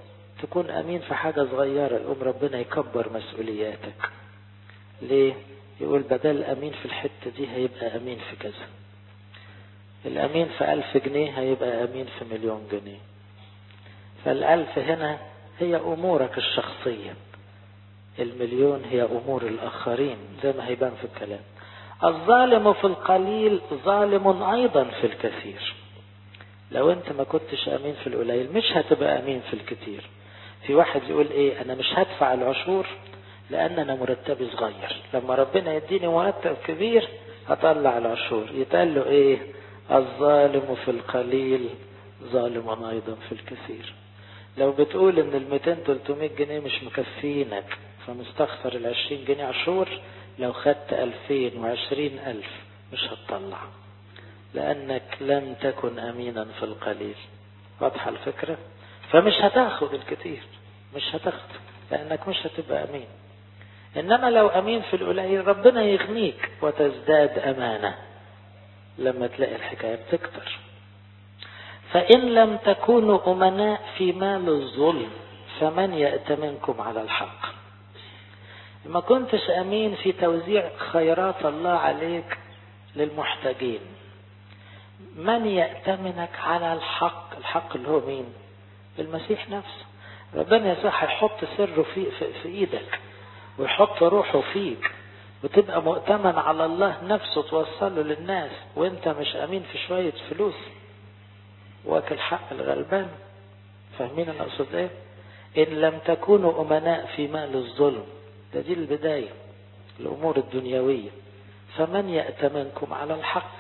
S1: تكون أمين في حاجة صغيرة يقوم ربنا يكبر مسؤولياتك ليه يقول بدل أمين في الحتة دي هيبقى أمين في كذا الأمين في ألف جنيه هيبقى أمين في مليون جنيه فالألف هنا هي أمورك الشخصية المليون هي أمور الآخرين زي ما هيبان في الكلام الظالم في القليل ظالم أيضا في الكثير لو أنت ما كنتش أمين في القليل مش هتبقى أمين في الكثير في واحد يقول إيه أنا مش هدفع العشور لأن أنا مرتبي صغير لما ربنا يديني مرتب كبير هطلع العشور يتقال له إيه الظالم في القليل ظالم أيضا في الكثير لو بتقول ان ال 200 300 جنيه مش مكفينك فمستخسر ال 20 جنيه عشور لو خدت 2000 و20 ألف مش هتطلع لأنك لم تكن أمينا في القليل واضحة الفكرة فمش هتاخد الكثير مش هتاخد لأنك مش هتبقى أمين إنما لو أمين في القليل ربنا يغنيك وتزداد أمانة لما تلاقي الحكاية بتكتر فإن لم تكونوا أمناء في مال الظلم فمن يأتمنكم على الحق ما كنتش أمين في توزيع خيرات الله عليك للمحتاجين من يأتمنك على الحق الحق اللي هو مين المسيح نفسه ربنا يسوع هيحط سره في, في, في ايدك ويحط روحه فيك وتبقى مؤتمن على الله نفسه توصله للناس وانت مش امين في شوية فلوس واكل حق الغلبان فاهمين انا اقصد ايه ان لم تكونوا امناء في مال الظلم ده دي البداية الامور الدنيوية فمن يأتمنكم على الحق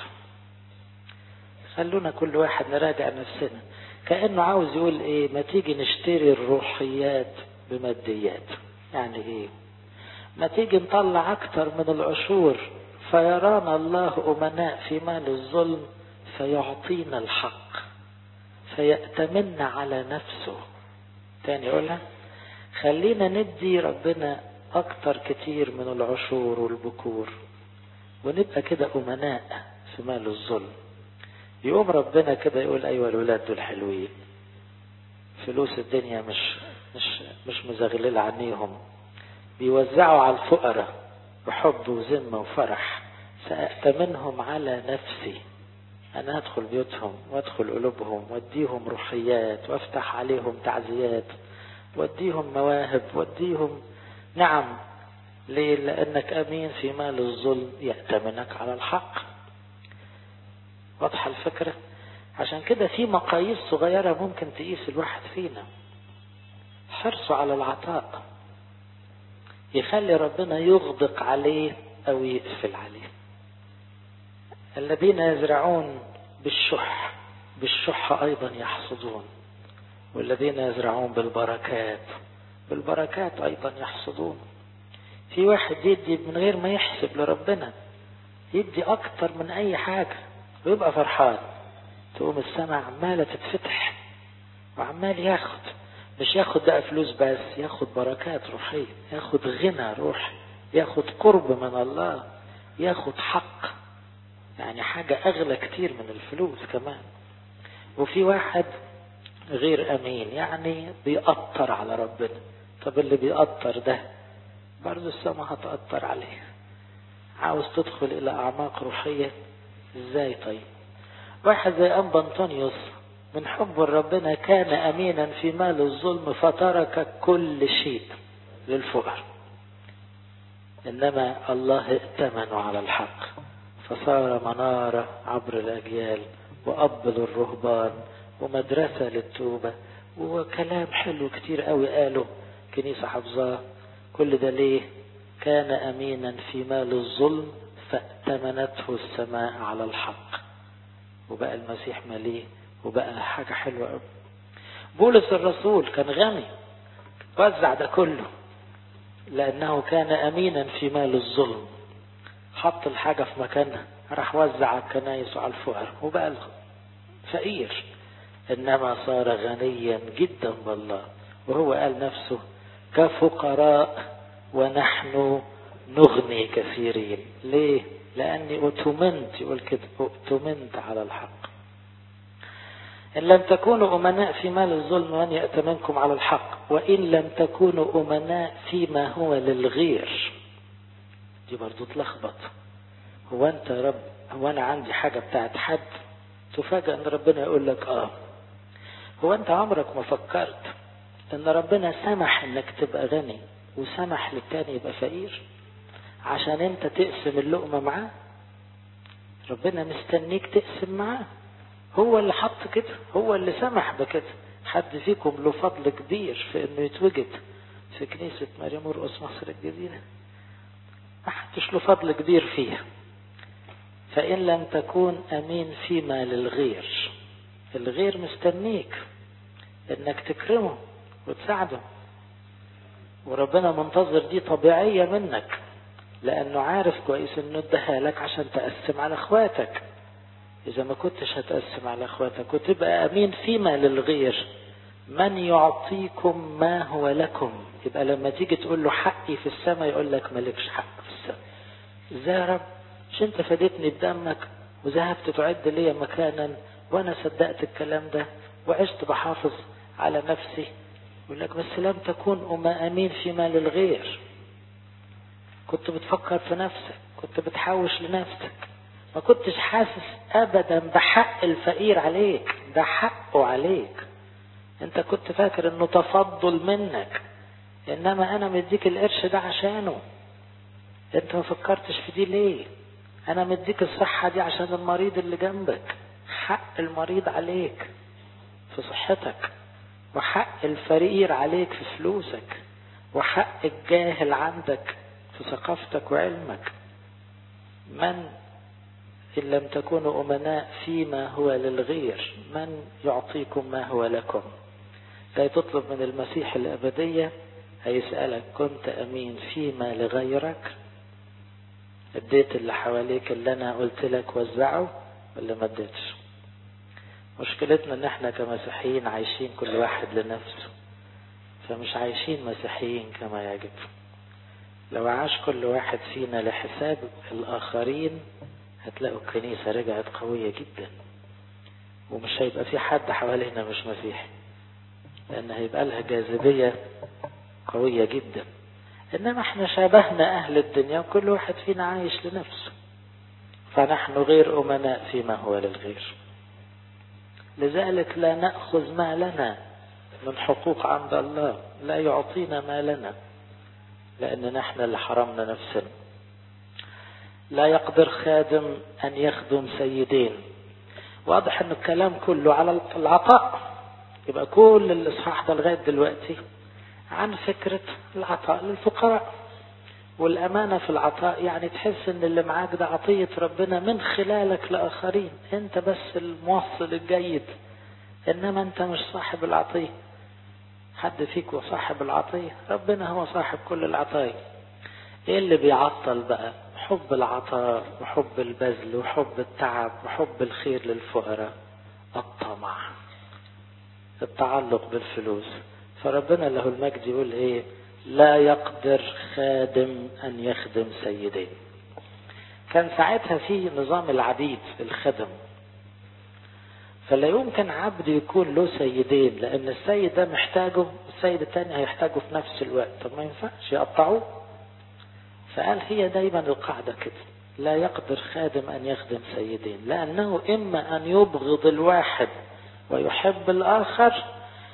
S1: خلونا كل واحد نراجع نفسنا كأنه عاوز يقول ايه ما تيجي نشتري الروحيات بماديات يعني ايه ما تيجي نطلع اكتر من العشور فيرانا الله امناء في مال الظلم فيعطينا الحق فيأتمن على نفسه تاني يقولها خلينا ندي ربنا اكتر كتير من العشور والبكور ونبقى كده امناء في مال الظلم يقوم ربنا كده يقول ايوه الولاد دول حلوين فلوس الدنيا مش مش مش مزغلله عنيهم بيوزعوا على الفقراء بحب وذمه وفرح سأأتمنهم على نفسي أنا أدخل بيوتهم وأدخل قلوبهم وأديهم روحيات وأفتح عليهم تعزيات وأديهم مواهب وأديهم نعم ليه؟ لأنك أمين في مال الظلم يأتمنك على الحق واضحة الفكرة عشان كده في مقاييس صغيرة ممكن تقيس الواحد فينا حرصه على العطاء يخلي ربنا يغدق عليه أو يقفل عليه الذين يزرعون بالشح بالشح أيضا يحصدون والذين يزرعون بالبركات بالبركات أيضا يحصدون في واحد يدي من غير ما يحسب لربنا يدي أكتر من أي حاجة ويبقى فرحان تقوم السماء عمالة تتفتح وعمال ياخد مش ياخد بقى فلوس بس ياخد بركات روحية ياخد غنى روحي ياخد قرب من الله ياخد حق يعني حاجة أغلى كتير من الفلوس كمان وفي واحد غير أمين يعني بيقطر على ربنا طب اللي بيقطر ده برضه السماء هتقطر عليه عاوز تدخل إلى أعماق روحية ازاي طيب واحد زي أنبا أنطونيوس من حب ربنا كان أمينا في مال الظلم فترك كل شيء للفقر إنما الله ائتمنوا على الحق فصار منارة عبر الأجيال وأب للرهبان ومدرسة للتوبة وكلام حلو كتير قوي قاله كنيسة حفظاه كل ده ليه كان أمينا في مال الظلم فأتمنته السماء على الحق وبقى المسيح مليه وبقى حاجة حلوة قوي بولس الرسول كان غني وزع ده كله لأنه كان أمينا في مال الظلم حط الحاجة في مكانها راح وزع على الكنايس وعلى الفقراء وبقى فقير إنما صار غنيا جدا بالله وهو قال نفسه كفقراء ونحن نغني كثيرين ليه لأني أتمنت يقول كده أتمنت على الحق إن لم تكونوا أمناء في مال الظلم من يأتمنكم على الحق وإن لم تكونوا أمناء فيما هو للغير دي برضو تلخبط هو أنت يا رب هو أنا عندي حاجة بتاعت حد تفاجأ أن ربنا يقول لك آه هو أنت عمرك ما فكرت أن ربنا سمح أنك تبقى غني وسمح للتاني يبقى فقير عشان أنت تقسم اللقمة معاه ربنا مستنيك تقسم معاه هو اللي حط كده هو اللي سمح بكده حد فيكم له فضل كبير في انه يتوجد في كنيسة مريم مرقس مصر الجديدة ما حدش له فضل كبير فيها فإن لم تكون أمين فيما للغير الغير مستنيك انك تكرمه وتساعده وربنا منتظر دي طبيعية منك لانه عارف كويس انه اداها لك عشان تقسم على اخواتك اذا ما كنتش هتقسم على اخواتك وتبقى امين فيما للغير من يعطيكم ما هو لكم يبقى لما تيجي تقول له حقي في السماء يقول لك مالكش حق في السماء ازاي يا رب مش انت فديتني بدمك وذهبت تعد لي مكانا وانا صدقت الكلام ده وعشت بحافظ على نفسي يقول لك بس لم تكون أما أمين فيما للغير كنت بتفكر في نفسك كنت بتحوش لنفسك ما كنتش حاسس أبدا بحق الفقير عليك ده حقه عليك انت كنت فاكر انه تفضل منك انما انا مديك القرش ده عشانه انت ما فكرتش في دي ليه انا مديك الصحة دي عشان المريض اللي جنبك حق المريض عليك في صحتك وحق الفقير عليك في فلوسك وحق الجاهل عندك في ثقافتك وعلمك من إن لم تكونوا أمناء فيما هو للغير من يعطيكم ما هو لكم لا تطلب من المسيح الأبدية هيسألك كنت أمين فيما لغيرك اديت اللي حواليك اللي أنا قلت لك وزعه ولا ما اديتش مشكلتنا ان احنا كمسيحيين عايشين كل واحد لنفسه فمش عايشين مسيحيين كما يجب لو عاش كل واحد فينا لحساب الاخرين هتلاقوا الكنيسة رجعت قوية جدا ومش هيبقى في حد حوالينا مش مسيحي لان هيبقى لها جاذبية قوية جدا انما احنا شابهنا اهل الدنيا وكل واحد فينا عايش لنفسه فنحن غير امناء فيما هو للغير لذلك لا نأخذ ما لنا من حقوق عند الله لا يعطينا ما لنا لأن نحن اللي حرمنا نفسنا لا يقدر خادم أن يخدم سيدين واضح أن الكلام كله على العطاء يبقى كل الإصحاح ده لغاية دلوقتي عن فكرة العطاء للفقراء والأمانة في العطاء يعني تحس ان اللي معاك ده عطية ربنا من خلالك لآخرين انت بس الموصل الجيد انما انت مش صاحب العطية حد فيك هو صاحب العطية ربنا هو صاحب كل العطايا ايه اللي بيعطل بقى حب العطاء وحب البذل وحب التعب وحب الخير للفقراء الطمع التعلق بالفلوس فربنا له المجد يقول ايه لا يقدر خادم أن يخدم سيدين كان ساعتها في نظام العبيد الخدم فلا يمكن عبد يكون له سيدين لأن السيد ده محتاجه والسيد الثاني هيحتاجه في نفس الوقت طب ما ينفعش يقطعوه فقال هي دايما القاعدة كده لا يقدر خادم أن يخدم سيدين لأنه إما أن يبغض الواحد ويحب الآخر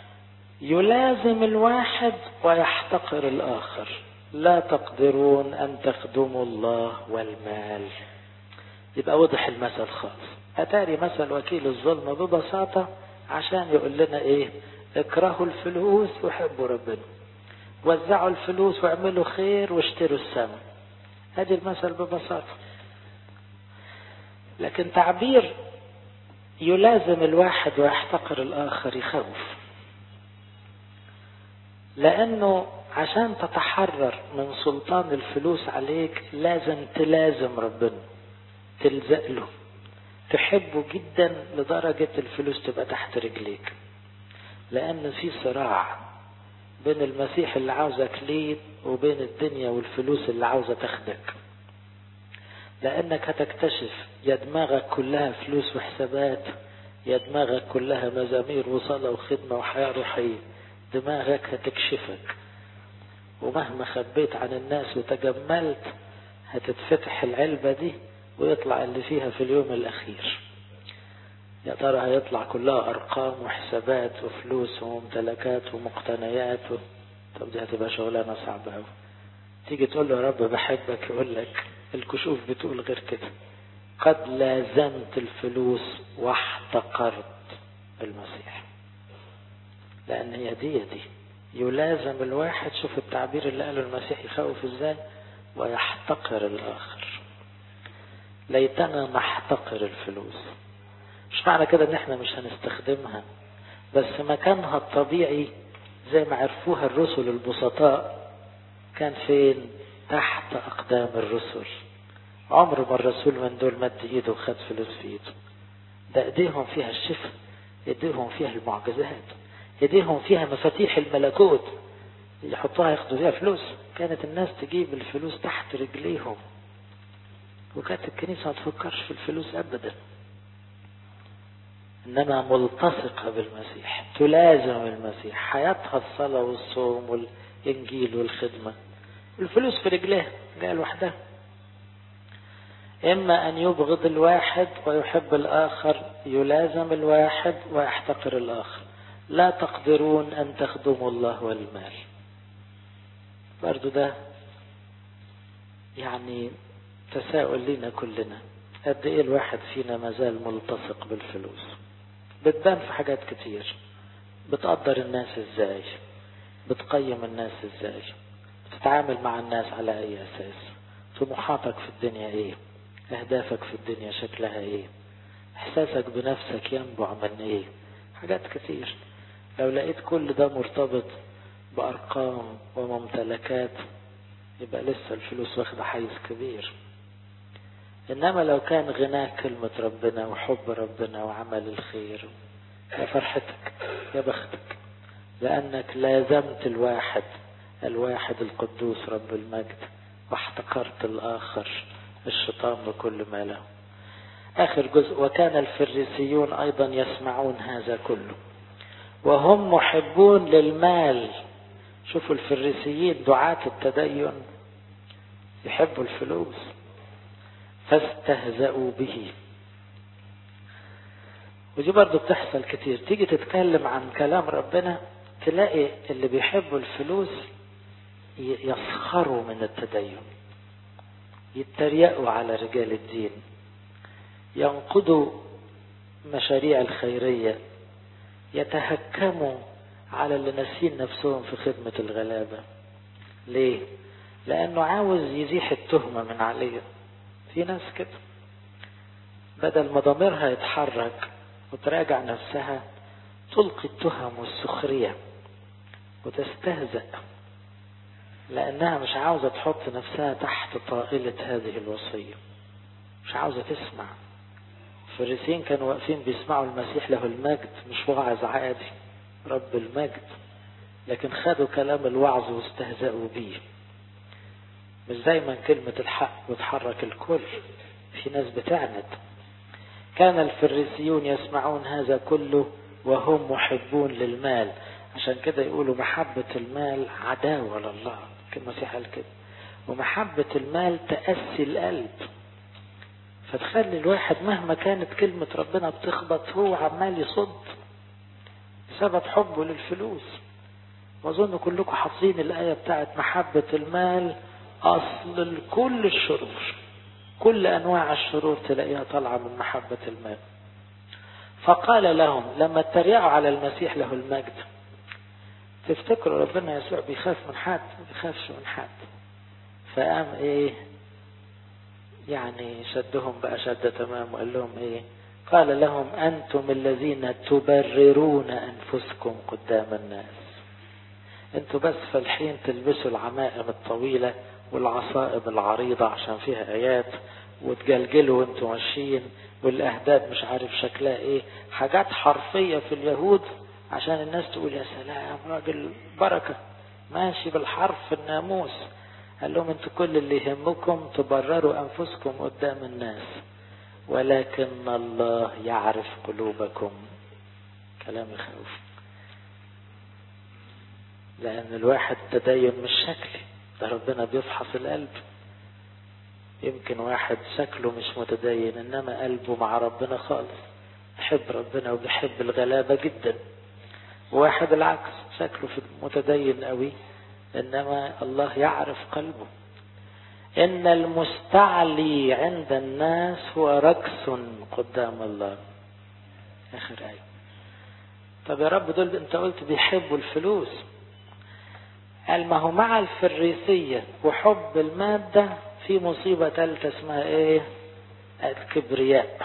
S1: يلازم الواحد ويحتقر الآخر لا تقدرون أن تخدموا الله والمال يبقى وضح المثل خالص أتاري مثل وكيل الظلم ببساطة عشان يقول لنا إيه اكرهوا الفلوس وحبوا ربنا وزعوا الفلوس واعملوا خير واشتروا السماء هذه المثل ببساطة لكن تعبير يلازم الواحد ويحتقر الآخر يخوف لأنه عشان تتحرر من سلطان الفلوس عليك لازم تلازم ربنا تلزق له تحبه جدا لدرجة الفلوس تبقى تحت رجليك لأن في صراع بين المسيح اللي عاوزك ليه وبين الدنيا والفلوس اللي عاوزة تاخدك لأنك هتكتشف يا دماغك كلها فلوس وحسابات يا دماغك كلها مزامير وصلاة وخدمة وحياة روحية دماغك هتكشفك ومهما خبيت عن الناس وتجملت هتتفتح العلبة دي ويطلع اللي فيها في اليوم الأخير يا ترى هيطلع كلها أرقام وحسابات وفلوس وممتلكات ومقتنيات و... طب دي هتبقى شغلانة صعبة أوي تيجي تقول له يا رب بحبك يقول لك الكشوف بتقول غير كده قد لازمت الفلوس واحتقرت المسيح لأن هي دي دي يلازم الواحد شوف التعبير اللي قاله المسيح يخوف ازاي ويحتقر الآخر ليتنا نحتقر الفلوس مش معنى كده ان احنا مش هنستخدمها بس مكانها الطبيعي زي ما عرفوها الرسل البسطاء كان فين تحت اقدام الرسل عمر ما الرسول من دول مد ايده وخد فلوس في ايده ده ايديهم فيها الشفاء ايديهم فيها المعجزات ايديهم فيها مفاتيح الملكوت يحطوها ياخدوا فيها فلوس كانت الناس تجيب الفلوس تحت رجليهم وكانت الكنيسة ما تفكرش في الفلوس ابدا انما ملتصقة بالمسيح تلازم المسيح حياتها الصلاة والصوم والانجيل والخدمة الفلوس في رجليها جايه لوحدها اما ان يبغض الواحد ويحب الاخر يلازم الواحد ويحتقر الاخر لا تقدرون ان تخدموا الله والمال برضو ده يعني تساؤل لنا كلنا قد ايه الواحد فينا مازال ملتصق بالفلوس بتبان في حاجات كتير بتقدر الناس ازاي بتقيم الناس ازاي بتتعامل مع الناس على اي اساس طموحاتك في الدنيا ايه اهدافك في الدنيا شكلها ايه احساسك بنفسك ينبع من ايه حاجات كتير لو لقيت كل ده مرتبط بارقام وممتلكات يبقى لسه الفلوس واخده حيز كبير انما لو كان غناك كلمة ربنا وحب ربنا وعمل الخير يا فرحتك يا بختك لانك لازمت الواحد الواحد القدوس رب المجد واحتقرت الاخر الشيطان بكل ما له اخر جزء وكان الفريسيون ايضا يسمعون هذا كله وهم محبون للمال شوفوا الفريسيين دعاة التدين يحبوا الفلوس فاستهزأوا به ودي برضو بتحصل كتير تيجي تتكلم عن كلام ربنا تلاقي اللي بيحبوا الفلوس يسخروا من التدين يتريقوا على رجال الدين ينقضوا مشاريع الخيرية يتهكموا على اللي ناسين نفسهم في خدمة الغلابة ليه؟ لأنه عاوز يزيح التهمة من عليه في ناس كده بدل ما ضميرها يتحرك وتراجع نفسها تلقي التهم والسخرية وتستهزأ لأنها مش عاوزة تحط نفسها تحت طائلة هذه الوصية مش عاوزة تسمع الفريسيين كانوا واقفين بيسمعوا المسيح له المجد مش وعظ عادي رب المجد لكن خدوا كلام الوعظ واستهزأوا بيه مش دايما كلمة الحق بتحرك الكل في ناس بتعند كان الفريسيون يسمعون هذا كله وهم محبون للمال عشان كده يقولوا محبة المال عداوة لله كما المسيح قال كده ومحبة المال تأسي القلب فتخلي الواحد مهما كانت كلمة ربنا بتخبط هو عمال يصد بسبب حبه للفلوس واظن كلكم حافظين الآية بتاعت محبة المال أصل كل الشرور كل أنواع الشرور تلاقيها طالعة من محبة المال فقال لهم لما اتريقوا على المسيح له المجد تفتكروا ربنا يسوع بيخاف من حد ما بيخافش من حد فقام ايه يعني شدهم بقى شدة تمام وقال لهم ايه قال لهم انتم الذين تبررون انفسكم قدام الناس انتوا بس فالحين تلبسوا العمائم الطويلة والعصائب العريضة عشان فيها ايات وتجلجلوا وانتوا ماشيين والاهداب مش عارف شكلها ايه حاجات حرفية في اليهود عشان الناس تقول يا سلام راجل بركة ماشي بالحرف في الناموس قال لهم انتوا كل اللي يهمكم تبرروا انفسكم قدام الناس ولكن الله يعرف قلوبكم كلام يخوف لأن الواحد تدين مش شكلي ده ربنا بيفحص القلب يمكن واحد شكله مش متدين إنما قلبه مع ربنا خالص يحب ربنا وبيحب الغلابة جدا واحد العكس شكله في متدين قوي إنما الله يعرف قلبه إن المستعلي عند الناس هو ركس قدام الله آخر آية طب يا رب دول أنت قلت بيحبوا الفلوس قال ما هو مع الفريسية وحب المادة في مصيبة ثالثة اسمها ايه الكبرياء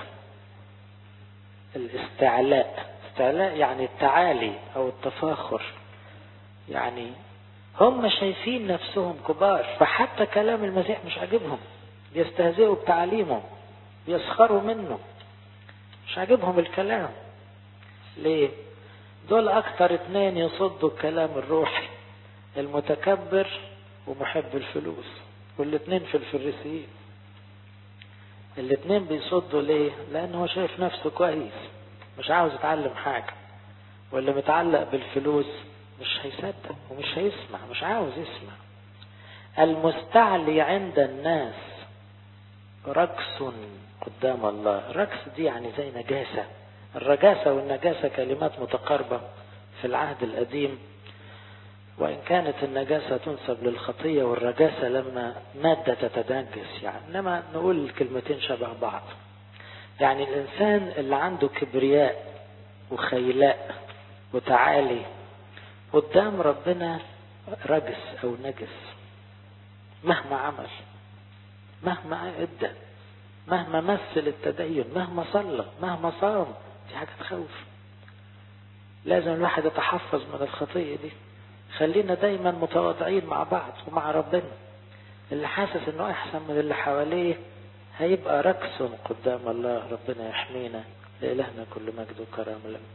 S1: الاستعلاء استعلاء يعني التعالي او التفاخر يعني هم شايفين نفسهم كبار فحتى كلام المسيح مش عاجبهم بيستهزئوا بتعاليمه بيسخروا منه مش عاجبهم الكلام ليه دول اكتر اتنين يصدوا الكلام الروحي المتكبر ومحب الفلوس والاتنين في الفريسيين الاتنين بيصدوا ليه لانه هو شايف نفسه كويس مش عاوز يتعلم حاجة واللي متعلق بالفلوس مش هيصدق ومش هيسمع مش عاوز يسمع المستعلي عند الناس ركس قدام الله الركس دي يعني زي نجاسة الرجاسة والنجاسة كلمات متقاربة في العهد القديم وإن كانت النجاسة تنسب للخطية والرجاسة لما مادة تتنجس يعني إنما نقول الكلمتين شبه بعض يعني الإنسان اللي عنده كبرياء وخيلاء وتعالي قدام ربنا رجس أو نجس مهما عمل مهما ادى مهما مثل التدين مهما صلى مهما صام دي حاجة تخوف لازم الواحد يتحفظ من الخطية دي خلينا دايما متواضعين مع بعض ومع ربنا اللي حاسس انه احسن من اللي حواليه هيبقى ركس قدام الله ربنا يحمينا لإلهنا كل مجد وكرم له